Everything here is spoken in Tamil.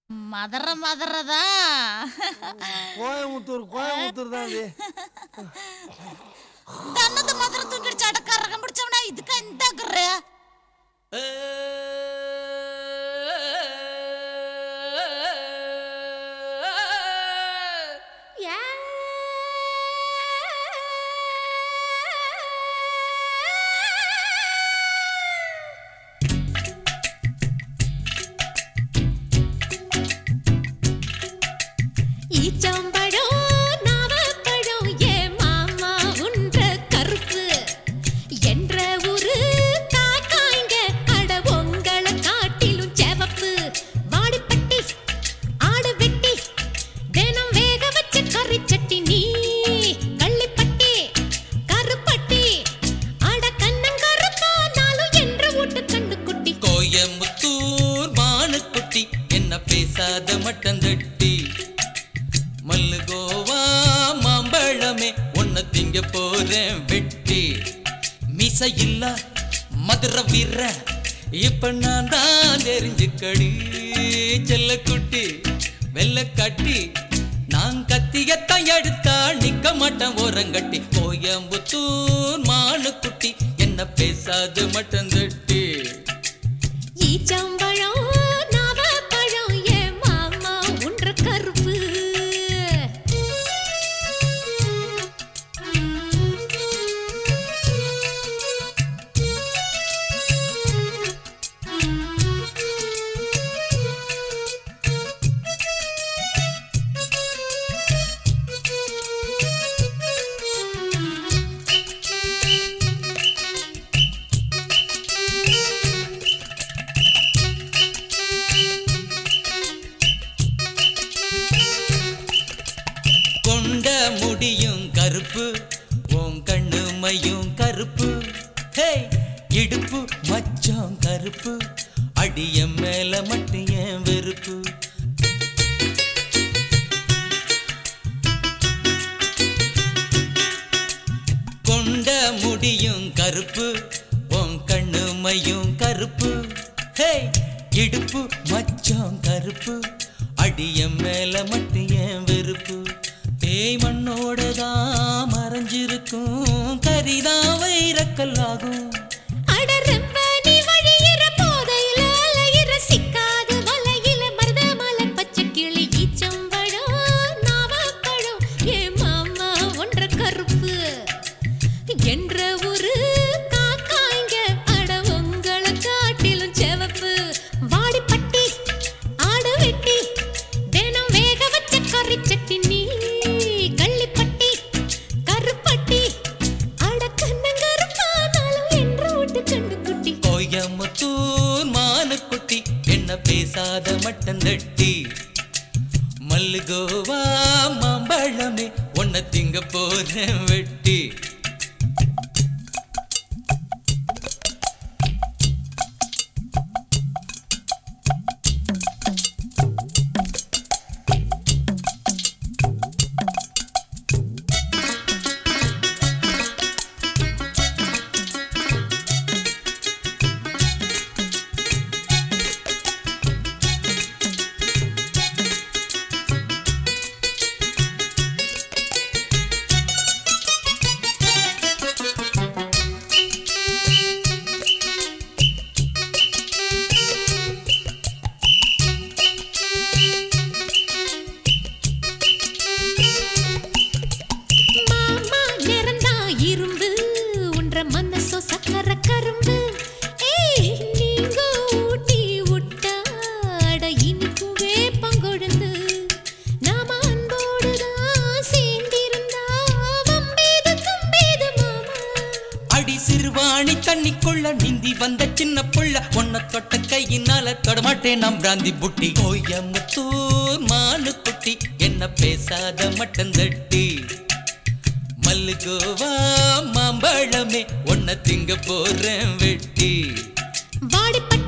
மதற மதறதா கோயம்புத்தூர் கோயம்புத்தூர் தான் அது தன்னது மதற தூக்கிடுச்சு அடக்காரகம் பிடிச்சவனா இதுக்கா இந்த குர்ரு ஈச்சம்பழம் நாவப்பழம் ஏன் மாமா உன்ற கருப்பு என்ற ஒரு காக்காய்ங்க அட உங்களை காட்டிலும் செவப்பு வாடிப்பட்டி ஆடு வெட்டி தினம் வேக வச்ச கறி சட்டி நீ கள்ளிப்பட்டி கருப்பட்டி அட கண்ணங்கருப்பானாலும் என்ற வீட்டு கண்ணு குட்டி கோயம்புத்தூர் மானுக்குட்டி என்ன பேசாத மட்டந்தட்டி மல்லுகோவா மாம்பழமே உன்னை திங்க போறேன் வெட்டி மிச இல்ல மதுர வீர இப்ப நான் தான் தெரிஞ்சுக்கடி செல்லக்குட்டி வெள்ள கட்டி நான் கத்தியத்தான் எடுத்தா நிக்க மாட்டேன் ஓரங்கட்டி கோயம்புத்தூர் மானுக்குட்டி என்ன பேசாது மட்டந்தட்டி ஈச்சம்பழம் நாவப்பழம் ஏன் மாமா உன்ற கருப்பு கொண்ட முடியும் கருப்பு உன் கண்ணுமையும் கருப்பு ஹே இடுப்பு மச்சம் கருப்பு அடிய மேல மட்டும் ஏன் வெறுப்பு கொண்ட முடியும் கருப்பு உன் கண்ணுமையும் கருப்பு ஹே இடுப்பு மச்சம் கருப்பு அடிய மேல மட்டும் ஏன் வெறுப்பு தேய் மண்ணோட தான் மறைஞ்சிருக்கும் கரிதான் வைரக்கல்லாகும் அட ரொம்ப நீ வழியிற போதையில அலையிற சிக்காது வலையில மருதமலை பச்சை கிளி ஈச்சம்பழம் நாவப்பழம் ஏன் மாமா ஒன்ற கருப்பு என்ற ஒரு காக்காய்ங்க அட உங்களை காட்டிலும் செவப்பு வாடிப்பட்டி ஆடு வெட்டி தினம் வேக வச்ச கறி சட்டி நீ கள்ளிப்பட்டி கருப்பட்டி அட கண்ணங்கருப்பானாலும் என்ற விட்டு கண்டு குட்டி கோயம்புத்தூர் மானுக்குட்டி என்ன பேசாத மட்டந்தட்டி மல்லுகோவா மாம்பழமே உன்னை திங்க போறேன் வெட்டி மாமா நிறந்தா இரும்பு உன்ற மனசோ சக்கர கரும்பு ஏய் நீங்க ஊட்டி விட்டாட இனிக்குவே பங்கொழுந்து நாம அன்போடுதான் சேர்ந்திருந்தா வம்பேது தும்பேது மாமா அடி சிறுவாணி தண்ணிக்குள்ள நீந்தி வந்த சின்ன புள்ள உன்னை தொட்ட கையினால தொடமாட்டேன் நாம் பிராந்தி புட்டி கோயம்புத்தூர் மானுக்குட்டி என்ன பேசாத மட்டந்தட்டி மல்லுகோவா மாம்பழமே உன்னை திங்க போறேன் வெட்டி வாடிப்பட்டி